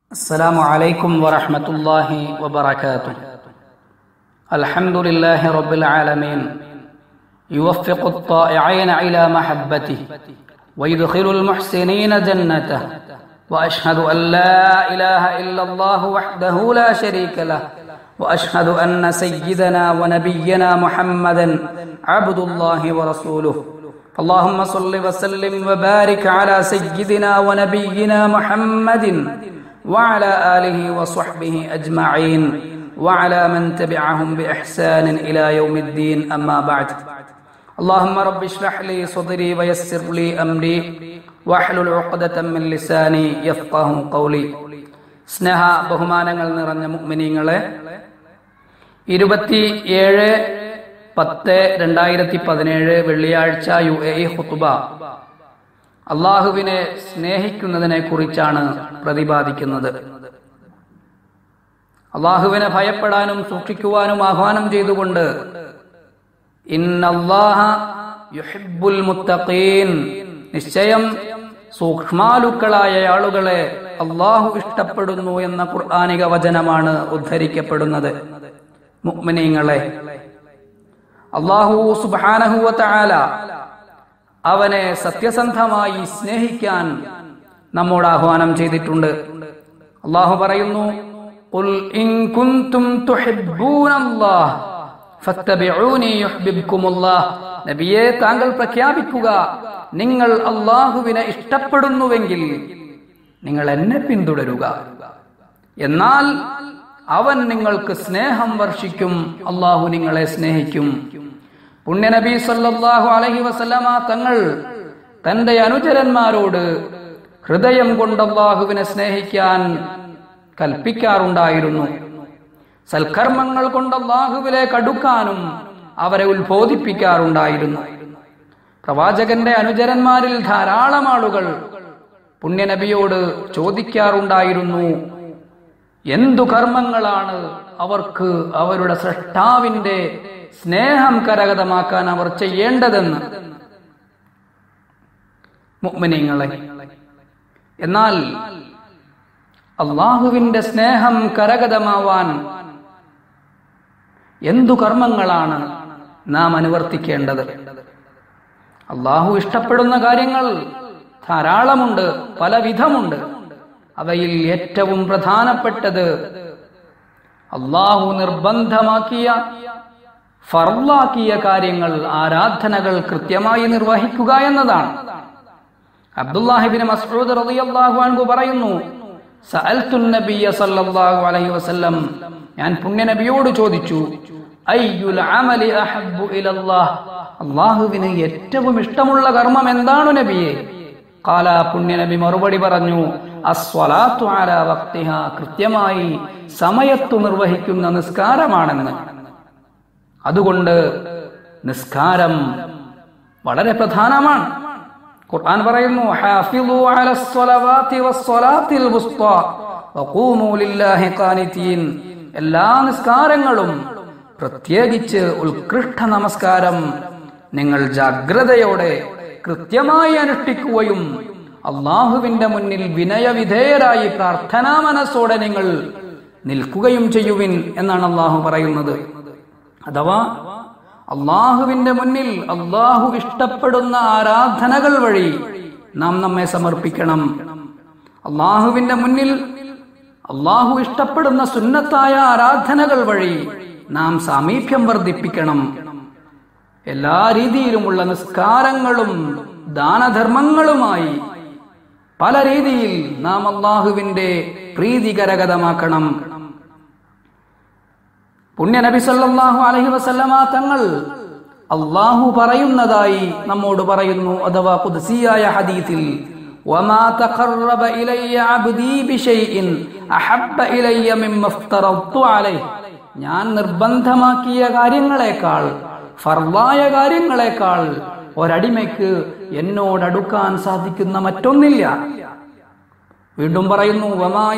السلام عليكم ورحمة الله وبركاته الحمد لله رب العالمين يوفق الطائعين إلى محبته ويدخل المحسنين جنته وأشهد أن لا إله إلا الله وحده لا شريك له وأشهد أن سيدنا ونبينا محمدا عبد الله ورسوله اللهم صل وسلم وبارك على سيدنا ونبينا محمد وعلى آله وصحبه أجمعين وعلى من تبعهم بإحسان إلى يوم الدين أما بعد اللهم رب اشرح لي صدري ويسر لي أمري واحلل عقدة من لساني يفقه قولي സ്നേഹ ബഹുമാനങ്ങൾ നിറഞ്ഞ മുഗ്മിനീങ്ങളെ ഇരുപത്തി ഏഴ് പത്ത് രണ്ടായിരത്തി പതിനേഴ് വെള്ളിയാഴ്ച യു എ ഇ ഹുത്തുബ അള്ളാഹുവിനെ സ്നേഹിക്കുന്നതിനെ കുറിച്ചാണ് പ്രതിപാദിക്കുന്നത് അള്ളാഹുവിനെ ഭയപ്പെടാനും സൂക്ഷിക്കുവാനും ആഹ്വാനം ചെയ്തുകൊണ്ട് ഇന്നല്ലാഹ യുഹിബ്ബുൽ മുത്തഖീൻ നിശ്ചയം സൂക്ഷ്മാലുക്കളായ ആളുകളെ അള്ളാഹു ഇഷ്ടപ്പെടുന്നു എന്ന ഖുർആാനിക വചനമാണ് ഉദ്ധരിക്കപ്പെടുന്നത് മുഅ്മിനീങ്ങളെ അള്ളാഹു സുബ്ഹാനഹു തആല അവനെ സത്യസന്ധമായി സ്നേഹിക്കാൻ നമ്മോട് ആഹ്വാനം ചെയ്തിട്ടുണ്ട് അള്ളാഹു പറയുന്നു "ഖുൽ ഇൻ കുൻതും തുഹിബ്ബൂനല്ലാഹ് ഫത്തബിഊനി യുഹ്ബിബ്കുമുല്ലാഹ്." നബിയെ താങ്കൾ പ്രഖ്യാപിക്കുക നിങ്ങൾ അള്ളാഹുവിനെ ഇഷ്ടപ്പെടുന്നുവെങ്കിൽ നിങ്ങൾ എന്നെ പിന്തുടരുക എന്നാൽ അവൻ നിങ്ങൾക്ക് സ്നേഹം വർഷിക്കും അള്ളാഹു നിങ്ങളെ സ്നേഹിക്കും പുണ്യനബി സല്ലല്ലാഹു അലൈഹി വസല്ലമ തങ്ങൾ തന്റെ അനുചരന്മാരോട് ഹൃദയം കൊണ്ട് അള്ളാഹുവിനെ സ്നേഹിക്കാൻ കൽപ്പിക്കാറുണ്ടായിരുന്നു സൽക്കർമ്മങ്ങൾ കൊണ്ട് അള്ളാഹുവിലേക്ക് അടുക്കാനും അവരെ ഉത്ബോധിപ്പിക്കാറുണ്ടായിരുന്നു പ്രവാചകന്റെ അനുചരന്മാരിൽ ധാരാളം ആളുകൾ പുണ്യനബിയോട് ചോദിക്കാറുണ്ടായിരുന്നു എന്തു കർമ്മങ്ങളാണ് അവർക്ക് അവരുടെ സൃഷ്ടാവിന്റെ സ്നേഹം കരഗതമാക്കാൻ അവർ ചെയ്യേണ്ടതെന്ന് മുഅ്മിനീങ്ങളെ എന്നാൽ അള്ളാഹുവിന്റെ സ്നേഹം കരഗതമാവാൻ എന്തു കർമ്മങ്ങളാണ് നാം അനുവർത്തിക്കേണ്ടത് അള്ളാഹു ഇഷ്ടപ്പെടുന്ന കാര്യങ്ങൾ ധാരാളമുണ്ട് പലവിധമുണ്ട് അവയിൽ ഏറ്റവും പ്രധാനപ്പെട്ടത് അള്ളാഹു നിർബന്ധമാക്കിയ ഫർലാക്കിയ കാര്യങ്ങൾ ആരാധനകൾ കൃത്യമായി നിർവഹിക്കുക എന്നതാണ് അബ്ദുല്ലാഹിബിൻ മസ്ഊദ് റളിയല്ലാഹു അൻഹു പറയുന്നു സഅൽതു നബിയ സല്ലല്ലാഹു അലൈഹി വസല്ലം ഞാൻ പുണ്യ നബിയോട് ചോദിച്ചു അയ്യുൽ അമലി അഹബ്ബു ഇലല്ലാഹ് അല്ലാഹുവിന് ഏറ്റവും ഇഷ്ടമുള്ള കർമ്മം എന്താണ് നബിയെ കാല പുണ്യനബി മറുപടി പറഞ്ഞു അസ്വലാത്തു അലാ വക്തിഹ കൃത്യമായി സമയത്തു നിർവഹിക്കുന്ന നിസ്കാരമാണെന്ന് അതുകൊണ്ട് നിസ്കാരം വളരെ പ്രധാനമാണ് ഖുർആൻ പറയുന്നു ഹാഫിളു അലസ്സലവാതി വസ്സലാത്തിൽ വുസ്താ വഖൂമു ലില്ലാഹി ഖാനിതീൻ എല്ലാ നിസ്കാരങ്ങളും പ്രത്യേകിച്ച് ഉത്കൃഷ്ട നമസ്കാരം നിങ്ങൾ ജാഗ്രതയോടെ കൃത്യമായി അനുഷ്ഠിക്കുകയും അള്ളാഹുവിന്റെ മുന്നിൽ വിനയവിധേയരായി പ്രാർത്ഥനാ മനസ്സോടെ നിങ്ങൾ നിൽക്കുകയും ചെയ്യുവിൻ എന്നാണ് അള്ളാഹു പറയുന്നത് അഥവാ അള്ളാഹുവിന്റെ മുന്നിൽ അള്ളാഹു ഇഷ്ടപ്പെടുന്ന ആരാധനകൾ വഴി നാം നമ്മെ സമർപ്പിക്കണം അള്ളാഹുവിന്റെ മുന്നിൽ അള്ളാഹു ഇഷ്ടപ്പെടുന്ന സുന്നത്തായ ആരാധനകൾ വഴി നാം സാമീപ്യം വർദ്ധിപ്പിക്കണം എല്ലാ രീതിയിലുമുള്ള നിസ്കാരങ്ങളും ദാനധർമ്മങ്ങളുമായി പല രീതിയിൽ നാം അള്ളാഹുവിന്റെ പ്രീതി കരഗതമാക്കണം പുണ്യനബി സല്ലല്ലാഹു അലൈഹി വസല്ലമ തങ്ങൾ അള്ളാഹു പറയുന്നതായി നമ്മോട് പറയുന്നു അഥവാ കുദ്സിയായ ഹദീത്തിൽ وما تقرب إلي عبدي بشيء أحب إلي مما افترضت عليه ഞാൻ നിർബന്ധമാക്കിയ കാര്യങ്ങളെക്കാൾ ഫർവായ കാര്യങ്ങളെക്കാൾ ഒരടിമയ്ക്ക് എന്നോടടുക്കാൻ സാധിക്കുന്ന മറ്റൊന്നില്ല വീണ്ടും പറയുന്നു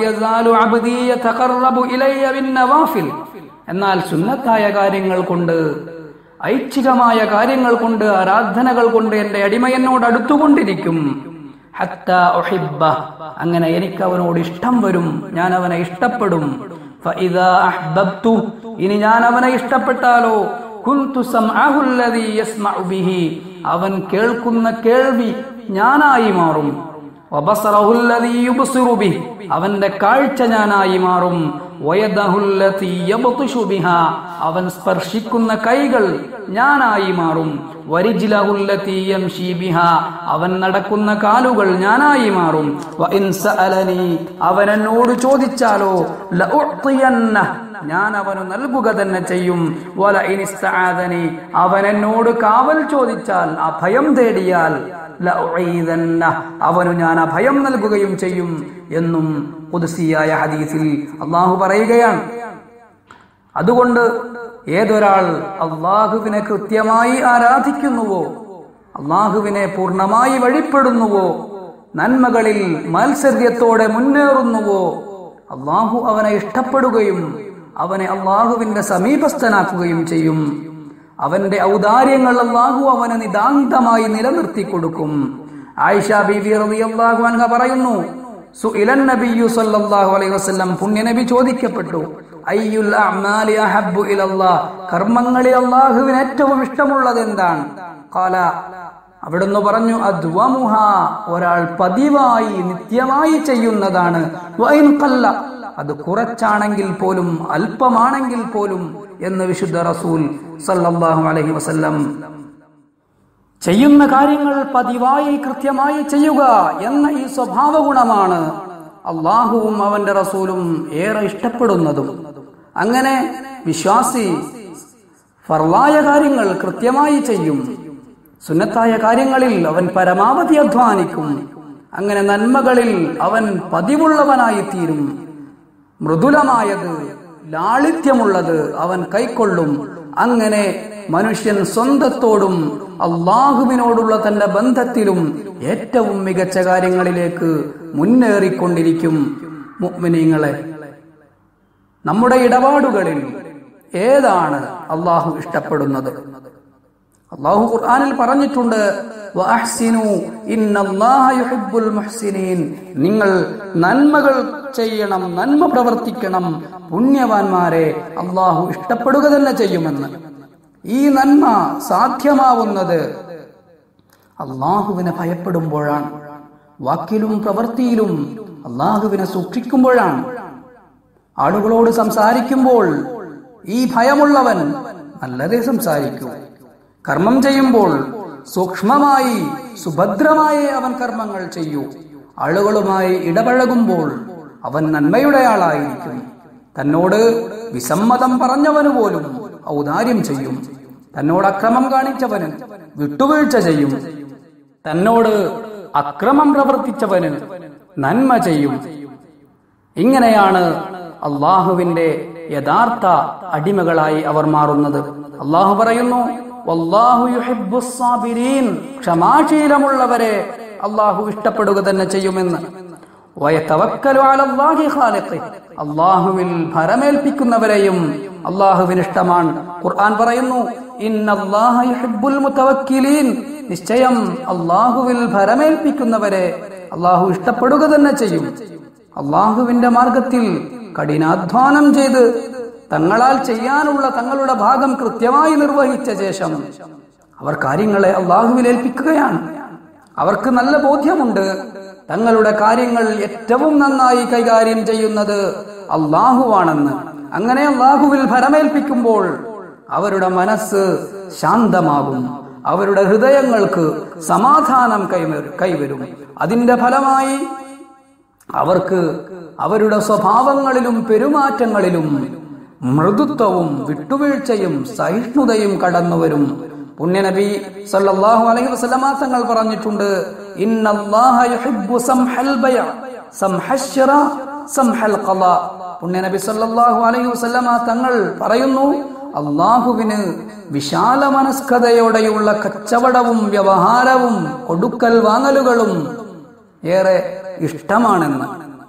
എന്നാൽ സുന്നത്തായ കാര്യങ്ങൾ കൊണ്ട് ഐച്ഛികമായ കാര്യങ്ങൾ കൊണ്ട് ആരാധനകൾ കൊണ്ട് എന്റെ അടിമ എന്നോട് അടുത്തുകൊണ്ടിരിക്കും ഹത്ത ഉഹിബ്ബ അങ്ങനെ എനിക്ക് അവനോട് ഇഷ്ടം വരും ഞാൻ അവനെ ഇഷ്ടപ്പെടും ഫഇദാ അഹ്ബബ്തു ഇനി ഞാൻ അവനെ ഇഷ്ടപ്പെട്ടാലോ കുൻതു സംഅഹു അല്ലദീ യസ്മഉ ബിഹി അവൻ കേൾക്കുന്ന കേൾവി ഞാനായി മാറും വബസറഹു അല്ലദീ യുബ്സിറു ബിഹി അവന്റെ കാഴ്ച ഞാനായി മാറും വയദഹു അല്ലതീ യബ്തിഷു ബിഹാ അവൻ സ്പർശിക്കുന്ന കൈകൾ ഞാനായി മാറും വരിജ്ലഹു അല്ലതീ യംശി ബിഹാ അവൻ നടക്കുന്ന കാലുകൾ ഞാനായി മാറും വ ഇൻ സഅലനി അവൻ എന്നോട് ചോദിച്ചാലോ ലഉഅ്തിയന്ന ഞാൻ അവന് നൽകുക തന്നെ ചെയ്യും വല ഇനിസ്തആദനി അവൻ എന്നോട് കാവൽ ചോദിച്ചാൽ അഭയം തേടിയാൽ ലഉഈദന്ന അവനു ഞാൻ അഭയം നൽകുകയും ചെയ്യും എന്നും കുദ്സിയായ ഹദീസിൽ അള്ളാഹു പറയുകയാണ് അതുകൊണ്ട് ഏതൊരാൾ അള്ളാഹുവിനെ കൃത്യമായി ആരാധിക്കുന്നുവോ അള്ളാഹുവിനെ പൂർണ്ണമായി വഴിപ്പെടുന്നുവോ നന്മകളിൽ മാത്സര്യത്തോടെ മുന്നേറുന്നുവോ അള്ളാഹു അവനെ ഇഷ്ടപ്പെടുകയും അവനെ അള്ളാഹുവിന്റെ സമീപസ്ഥനാക്കുകയും ചെയ്യും അവന്റെ ഔദാര്യങ്ങൾ അള്ളാഹു അവന് നിതാന്തമായി നിലനിർത്തി കൊടുക്കും ആയിഷ ബീബി റളിയല്ലാഹു അൻഹ പറയുന്നു സുഇലൻ നബിയു സല്ലല്ലാഹു അലൈഹി വസല്ലം പുണ്യനബി ചോദിക്കപ്പെട്ടു അയ്യുൽ അഅ്മാലി അഹബ്ബു ഇലല്ലാഹ് കർമ്മങ്ങളിൽ അള്ളാഹുവിന് ഏറ്റവും ഇഷ്ടമുള്ളത് എന്താണ് ഖാല അവിടുന്ന് പറഞ്ഞു അദ്വമുഹ ഒരാൾ പതിവായി നിത്യമായി ചെയ്യുന്നതാണ് വൈൻ ഖല്ല അത് കുറച്ചാണെങ്കിൽ പോലും അല്പമാണെങ്കിൽ പോലും എന്ന് വിശുദ്ധ റസൂൽ സല്ലല്ലാഹു അലൈഹി വസല്ലം ചെയ്യുന്ന കാര്യങ്ങൾ പതിവായി കൃത്യമായി ചെയ്യുക എന്ന ഈ സ്വഭാവ ഗുണമാണ് അള്ളാഹുവും അവന്റെ റസൂലും ഏറെ ഇഷ്ടപ്പെടുന്നതും അങ്ങനെ വിശ്വാസി ഫർലായ കാര്യങ്ങൾ കൃത്യമായി ചെയ്യും സുന്നത്തായ കാര്യങ്ങളിൽ അവൻ പരമാവധി അധ്വാനിക്കും അങ്ങനെ നന്മകളിൽ അവൻ പതിവുള്ളവനായി തീരും മൃദുലമായത് ലാളിത്യമുള്ളത് അവൻ കൈക്കൊള്ളും അങ്ങനെ മനുഷ്യൻ സ്വന്തത്തോടും അള്ളാഹുവിനോടുള്ള തന്റെ ബന്ധത്തിലും ഏറ്റവും മികച്ച കാര്യങ്ങളിലേക്ക് മുന്നേറിക്കൊണ്ടിരിക്കും മുഅ്മിനീങ്ങളെ നമ്മുടെ ഇടപാടുകളിൽ ഏതാണ് അള്ളാഹു ഇഷ്ടപ്പെടുന്നത് അള്ളാഹു ഖുർആനിൽ പറഞ്ഞിട്ടുണ്ട് വഅഹ്സിനു ഇന്നല്ലാഹ യുഹിബ്ബുൽ മുഹ്സിനീൻ നിങ്ങൾ നന്മകൾ ചെയ്യണം നന്മ പ്രവർത്തിക്കണം പുണ്യവാന്മാരെ അള്ളാഹു ഇഷ്ടപ്പെടുക തന്നെ ചെയ്യുമെന്ന് ഈ നന്മ സാധ്യമാവുന്നത് അള്ളാഹുവിനെ ഭയപ്പെടുമ്പോഴാണ് വാക്കിലും പ്രവൃത്തിയിലും അള്ളാഹുവിനെ സൂക്ഷിക്കുമ്പോഴാണ് ആളുകളോട് സംസാരിക്കുമ്പോൾ ഈ ഭയമുള്ളവൻ നല്ലതേ സംസാരിക്കൂ കർമ്മം ചെയ്യുമ്പോൾ സൂക്ഷ്മമായി സുഭദ്രമായി അവൻ കർമ്മങ്ങൾ ചെയ്യൂ ആളുകളുമായി ഇടപഴകുമ്പോൾ അവൻ നന്മയുടെ ആളായിരിക്കും തന്നോട് വിസമ്മതം പറഞ്ഞവന് പോലും ഔദാര്യം ചെയ്യും തന്നോട് അക്രമം കാണിച്ചവന് വിട്ടുവീഴ്ച ചെയ്യും തന്നോട് അക്രമം പ്രവർത്തിച്ചവന് നന്മ ചെയ്യും ഇങ്ങനെയാണ് അള്ളാഹുവിന്റെ യഥാർത്ഥ അടിമകളായി അവർ മാറുന്നത് അള്ളാഹു പറയുന്നു വല്ലാഹു യുഹിബ്ബുസ് സാബിരീൻ ക്ഷമാശീലമുള്ളവരെ അള്ളാഹു ഇഷ്ടപ്പെടുക തന്നെ ചെയ്യുമെന്ന് വയതവക്കലു അലല്ലാഹി ഖാലിഖി അള്ളാഹുവിൽ ഭരമേൽപ്പിക്കുന്നവരെയും അള്ളാഹുവിന് ഇഷ്ടമാണ് ഖുർആൻ പറയുന്നു ഇന്നല്ലാഹ യുഹിബ്ബുൽ മുതവക്കിലീൻ നിശ്ചയം അള്ളാഹുവിൽ ഭരമേൽപ്പിക്കുന്നവരെ അള്ളാഹു ഇഷ്ടപ്പെടുക തന്നെ ചെയ്യും അള്ളാഹുവിന്റെ മാർഗത്തിൽ കഠിനാധ്വാനം ചെയ്ത് തങ്ങളാൽ ചെയ്യാനുള്ള തങ്ങളുടെ ഭാഗം കൃത്യമായി നിർവഹിച്ച ശേഷം അവർ കാര്യങ്ങളെ അള്ളാഹുവിൽ ഏൽപ്പിക്കുകയാണ് അവർക്ക് നല്ല ബോധ്യമുണ്ട് തങ്ങളുടെ കാര്യങ്ങൾ ഏറ്റവും നന്നായി കൈകാര്യം ചെയ്യുന്നത് അള്ളാഹുവാണെന്ന് അങ്ങനെ അള്ളാഹുവിൽ ഭരമേൽപ്പിക്കുമ്പോൾ അവരുടെ മനസ്സ് ശാന്തമാകും അവരുടെ ഹൃദയങ്ങൾക്ക് സമാധാനം കൈവരും കൈവരും അതിന്റെ ഫലമായി അവർക്ക് അവരുടെ സ്വഭാവങ്ങളിലും പെരുമാറ്റങ്ങളിലും മൃദുത്വവും വിട്ടുവീഴ്ചയും സഹിഷ്ണുതയും കടന്നുവരും പുണ്യനബി സല്ലല്ലാഹു അലൈഹി വസല്ലമ തങ്ങൾ പറഞ്ഞിട്ടുണ്ട് ഇന്നല്ലാഹ യുഹിബ്ബു സംഹൽ ബയ സംഹശ്ശറ സംഹൽ ഖള പുണ്യനബി സല്ലല്ലാഹു അലൈഹി വസല്ലമ തങ്ങൾ പറയുന്നു അള്ളാഹുവിന് വിശാല മനസ്കതയോടെയുള്ള കച്ചവടവും വ്യവഹാരവും കൊടുക്കൽ വാങ്ങലുകളും ഏറെ ഇഷ്ടമാണെന്ന്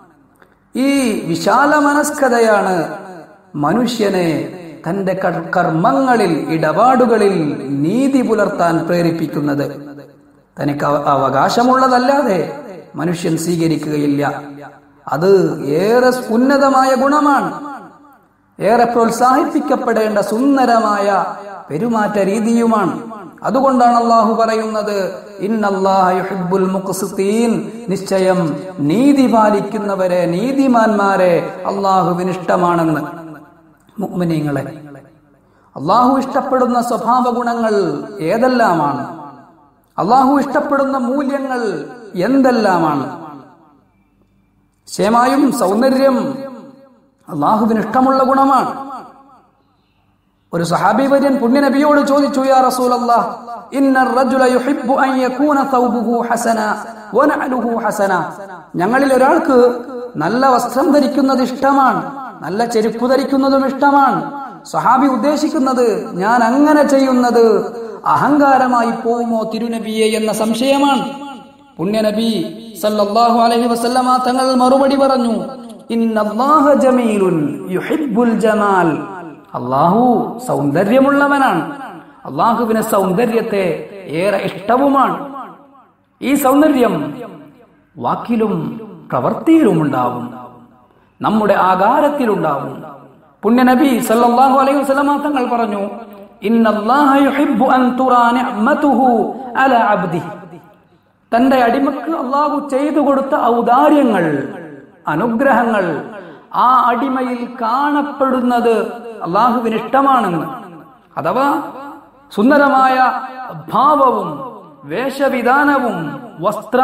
ഈ വിശാല മനസ്കതയാണ് മനുഷ്യനെ തന്റെ കർ- കർമ്മങ്ങളിൽ ഇടപാടുകളിൽ നീതി പുലർത്താൻ പ്രേരിപ്പിക്കുന്നത് തനിക്ക് അവ- അവകാശമുള്ളതല്ലാതെ മനുഷ്യൻ സ്വീകരിക്കുകയില്ല അത് ഏറെ ഉന്നതമായ ഗുണമാണ് ഏറെ പ്രോത്സാഹിപ്പിക്കപ്പെടേണ്ട സുന്ദരമായ പെരുമാറ്റ രീതിയുമാണ് അതുകൊണ്ടാണ് അള്ളാഹു പറയുന്നത് ഇന്നല്ലാഹുൽ മുഖ്സിത്തീൻ നിശ്ചയം നീതി പാലിക്കുന്നവരെ നീതിമാന്മാരെ അള്ളാഹുവിന് ഇഷ്ടമാണെന്ന് മുഅ്മിനീങ്ങളെ അള്ളാഹു ഇഷ്ടപ്പെടുന്ന സ്വഭാവ ഗുണങ്ങൾ ഏതെല്ലാമാണ് അള്ളാഹു ഇഷ്ടപ്പെടുന്ന മൂല്യങ്ങൾ എന്തെല്ലാമാണ് ക്ഷേമായും സൗന്ദര്യം അള്ളാഹുവിന് ഇഷ്ടമുള്ള ഗുണമാണ് ഒരു സഹാബി വര്യൻ പുണ്യനബിയോട് ചോദിച്ചു യാ റസൂലല്ലാഹ് ഇന്ന الرجل يحب ان يكون ثوبه حسنا ونعله حسنا ഞങ്ങളിൽ ഒരാൾക്ക് നല്ല വസ്ത്രം ധരിക്കുന്നത് ഇഷ്ടമാണ് നല്ല ചെരുപ്പ് ധരിക്കുന്നതും ഇഷ്ടമാണ് സഹാബി ഉദ്ദേശിക്കുന്നത് ഞാൻ അങ്ങനെ ചെയ്യുന്നത് അഹങ്കാരമായി പോവുമോ തിരുനബിയെ എന്ന സംശയമാണ് പുണ്യനബി സല്ലല്ലാഹു അലൈഹി വസല്ലമ തങ്ങൾ മറുപടി പറഞ്ഞു ഇന്നല്ലാഹ ജമീലുൻ യുഹിബ്ബുൽ ജമാൽ അള്ളാഹു സൗന്ദര്യമുള്ളവനാണ് അള്ളാഹുവിന് സൗന്ദര്യത്തെ ഏറെ ഇഷ്ടവുമാണ് ഈ സൗന്ദര്യം വാക്കിലും പ്രവൃത്തിയിലും ഉണ്ടാവും നമ്മുടെ ആകാരത്തിലുണ്ടാവും പുണ്യനബി സല്ലല്ലാഹു അലൈഹി വസല്ലമ തങ്ങൾ പറഞ്ഞു ഇന്നല്ലാഹ യുഹിബ്ബു അൻ തുറാ നിഅമതുഹു അലാ അബ്ദിഹി തന്റെ അടിമക്ക് അള്ളാഹു ചെയ്തു കൊടുത്ത ഔദാര്യങ്ങൾ അനുഗ്രഹങ്ങൾ ആ അടിമയിൽ കാണപ്പെടുന്നത് അള്ളാഹുവിന് ഇഷ്ടമാണെന്ന് അഥവാ സുന്ദരമായ ഭാവവും വേഷവിധാനവും വസ്ത്ര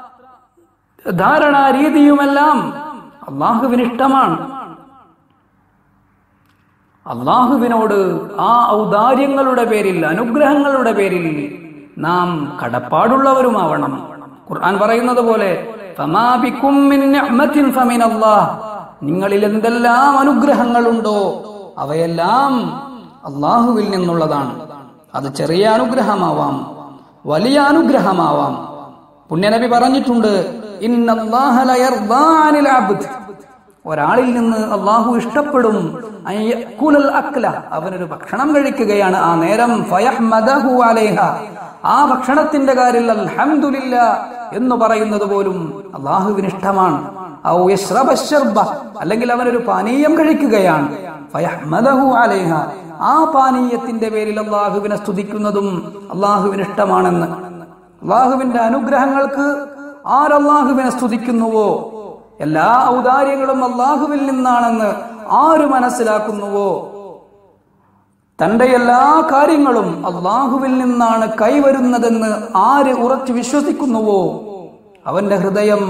ധാരണാ രീതിയുമെല്ലാം അള്ളാഹുവിന് ഇഷ്ടമാണ് അള്ളാഹുവിനോട് ആ ഔദാര്യങ്ങളുടെ പേരിൽ അനുഗ്രഹങ്ങളുടെ പേരിൽ നാം കടപ്പാടുള്ളവരുമാവണം ഖുർആൻ പറയുന്നത് പോലെ ഫമാ ബിക്കും മിൻ നിഅ്മത്തിൻ ഫമിനല്ലാഹ്. നിങ്ങളിൽ എന്തെല്ലാം അനുഗ്രഹങ്ങളുണ്ടോ അവയെല്ലാം അള്ളാഹുവിൽ നിന്നുള്ളതാണ് അത് ചെറിയ അനുഗ്രഹമാവാം വലിയ അനുഗ്രഹമാവാം പുണ്യനബി പറഞ്ഞിട്ടുണ്ട് ഇന്നല്ലാഹ ലയർദാ അനിൽ അബ്ദ് ഒരാളിൽ നിന്ന് അള്ളാഹു ഇഷ്ടപ്പെടും അൻ യഅ്കുലൽ അക്ല അവനൊരു ഭക്ഷണം കഴിക്കുകയാണ് ആ നേരം ഫയഹ്മദഹു അലൈഹ ആ ഭക്ഷണത്തിന്റെ കാര്യത്തിൽ അൽഹംദുലില്ല എന്ന് പറയുന്നത് പോലും അള്ളാഹുവിന് ഇഷ്ടമാണ് ഔ യശ്റബ ശർബ അല്ലെങ്കിൽ അവനൊരു പാനീയം കഴിക്കുകയാണ് ഫയഹ്മദഹു അലൈഹ ആ പാനീയത്തിന്റെ പേരിൽ അള്ളാഹുവിനെ സ്തുതിക്കുന്നതും അള്ളാഹുവിന് ഇഷ്ടമാണെന്ന് അള്ളാഹുവിന്റെ അനുഗ്രഹങ്ങൾക്ക് ആരല്ലാഹുവിനെ സ്തുതിക്കുന്നുവോ എല്ലാ ഔദാര്യങ്ങളും അള്ളാഹുവിൽ നിന്നാണെന്ന് ആര് മനസ്സിലാക്കുന്നുവോ തന്റെ എല്ലാ കാര്യങ്ങളും അള്ളാഹുവിൽ നിന്നാണ് കൈവരുന്നതെന്ന് ആര് ഉറച്ചു വിശ്വസിക്കുന്നുവോ അവന്റെ ഹൃദയം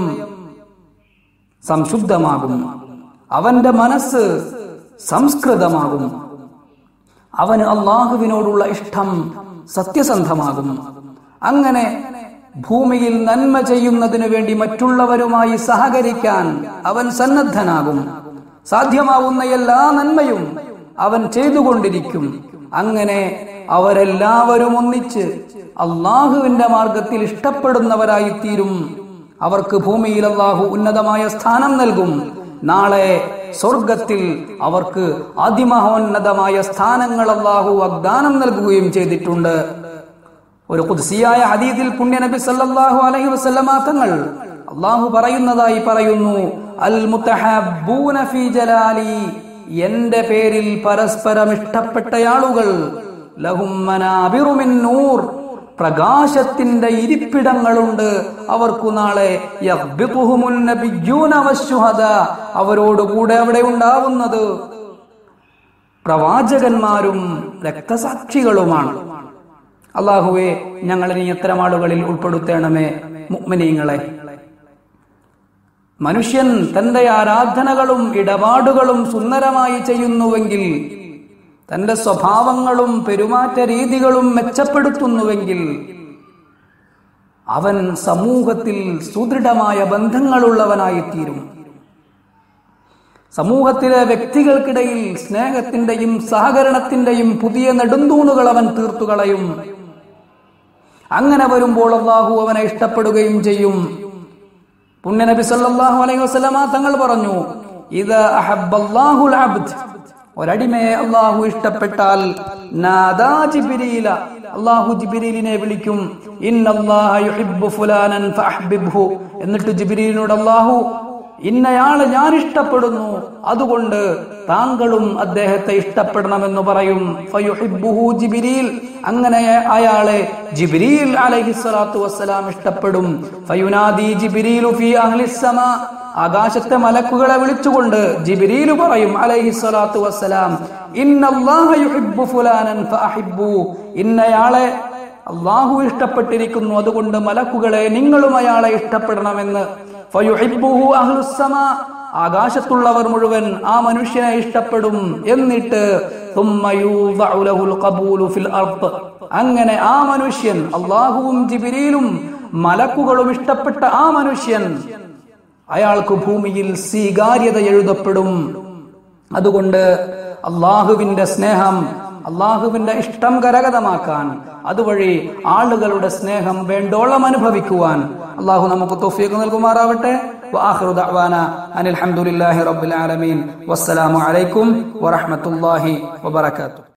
സംശുദ്ധമാകും അവന്റെ മനസ്സ് സംസ്കൃതമാകും അവന് അള്ളാഹുവിനോടുള്ള ഇഷ്ടം സത്യസന്ധമാകും അങ്ങനെ ഭൂമിയിൽ നന്മ ചെയ്യുന്നതിനു വേണ്ടി മറ്റുള്ളവരുമായി സഹകരിക്കാൻ അവൻ സന്നദ്ധനാകും സാധ്യമാവുന്ന എല്ലാ നന്മയും അവൻ ചെയ്തുകൊണ്ടിരിക്കും അങ്ങനെ അവരെല്ലാവരും ഒന്നിച്ച് അള്ളാഹുവിന്റെ മാർഗത്തിൽ ഇഷ്ടപ്പെടുന്നവരായി തീരും അവർക്ക് ഭൂമിയിൽ അള്ളാഹു ഉന്നതമായ സ്ഥാനം നൽകും നാളെ സ്വർഗത്തിൽ അവർക്ക് അതിമഹോന്നതമായ സ്ഥാനങ്ങൾ അള്ളാഹു വാഗ്ദാനം നൽകുകയും ചെയ്തിട്ടുണ്ട് ഒരു കുദ്സിയായ ഹദീദിൽ പുണ്യനബി സല്ലല്ലാഹു അലൈഹി വസല്ലമ തങ്ങൾ അള്ളാഹു പറയുന്നതായി പറയുന്നു അൽ മുത്തഹബ്ബൂന ഫീ ജലാലി എന്റെ പേരിൽ പരസ്പരം ഇഷ്ടപ്പെട്ട ആളുകൾ ലഹും മനാബിറു മിൻ നൂർ പ്രകാശത്തിന്റെ ഇരിപ്പിടങ്ങളുണ്ട് അവർക്കു നാളെ യഹ്ബിതുഹുമുൻ നബിയ്യൂന വശ്ശുഹദാ അവരോടുകൂടെ അവിടെ ഉണ്ടാവുന്നത് പ്രവാചകന്മാരും രക്തസാക്ഷികളുമാണ് അള്ളാഹുവെ ഞങ്ങളെ നീ എത്തരം ആളുകളിൽ ഉൾപ്പെടുത്തണമേ മുഅ്മിനീങ്ങളെ മനുഷ്യൻ തന്റെ ആരാധനകളും ഇടപാടുകളും സുന്ദരമായി ചെയ്യുന്നുവെങ്കിൽ തന്റെ സ്വഭാവങ്ങളും പെരുമാറ്റ രീതികളും മെച്ചപ്പെടുത്തുന്നുവെങ്കിൽ അവൻ സമൂഹത്തിൽ സുദൃഢമായ ബന്ധങ്ങളുള്ളവനായിത്തീരും സമൂഹത്തിലെ വ്യക്തികൾക്കിടയിൽ സ്നേഹത്തിന്റെയും സഹകരണത്തിന്റെയും പുതിയ നെടുന്തൂണുകൾ അവൻ തീർത്തുകളയും അങ്ങനെ വരുമ്പോൾ അള്ളാഹു അവനെ ഇഷ്ടപ്പെടുകയും ചെയ്യും പുണ്യനബി സല്ലല്ലാഹു അലൈഹി വസല്ലമ തങ്ങൾ പറഞ്ഞു ഇത് ഒരടിമയെ അള്ളാഹു ഇഷ്ടപ്പെട്ടാൽ നാദാ ജിബ്രീല അള്ളാഹു ജിബിരിലിനെ വിളിക്കും ഇന്നല്ലാഹ യുഹിബ്ബു ഫുലാനൻ ഫഅഹ്ബിബ്ഹു എന്നിട്ട് ജിബിരിലിനോട് അള്ളാഹു ഇന്നയാളെ ഞാൻ ഇഷ്ടപ്പെടുന്നു അതുകൊണ്ട് താങ്കളും അദ്ദേഹത്തെ ഇഷ്ടപ്പെടണമെന്ന് പറയും ഫയുഹിബ്ബുഹു ജിബിരിൽ അങ്ങനെ അയാളെ ജിബിരിൽ അലൈഹിസ്സലാത്തു വസ്സലാം ഇഷ്ടപ്പെടും ഫയുനാദി ജിബിരിലു ഫീ അഹ്ലിസ്സമാ ആകാശത്തെ മലക്കുകളെ വിളിച്ചുകൊണ്ട് ജിബിരിലു പറയും അലൈഹിസ്സലാത്തു വസ്സലാം ഇന്നല്ലാഹ യുഹിബ്ബു ഫുലാനൻ ഫഅഹിബ്ബു ഇന്നയാളെ അള്ളാഹു ഇഷ്ടപ്പെട്ടിരിക്കുന്നു അതുകൊണ്ട് മലക്കുകളെ നിങ്ങളും അയാളെ ഇഷ്ടപ്പെടണമെന്ന് ഫയുഹിബ്ബുഹു അഹ്ലുസ്സമാ ആകാശത്തുള്ളവർ മുഴുവൻ ആ മനുഷ്യനെ ഇഷ്ടപ്പെടും എന്നിട്ട് ثم يوضع له القبول في الأرض. അങ്ങനെ ആ മനുഷ്യൻ അള്ളാഹുവും ജിബിരിയിലും മലക്കുകളും ഇഷ്ടപ്പെട്ട ആ മനുഷ്യൻ അയാൾക്ക് ഭൂമിയിൽ സ്വീകാര്യത എഴുതപ്പെടും അതുകൊണ്ട് അള്ളാഹുവിന്റെ സ്നേഹം അള്ളാഹുവിന്റെ ഇഷ്ടം കരഗതമാക്കാൻ അതുവഴി ആളുകളുടെ സ്നേഹം വേണ്ടോളം അനുഭവിക്കുവാൻ അള്ളാഹു നമുക്ക് തോഫിയൊക്കെ നൽകുമാറാവട്ടെ وآخر دعوانا أن الحمد لله رب العالمين والسلام عليكم ورحمة الله وبركاته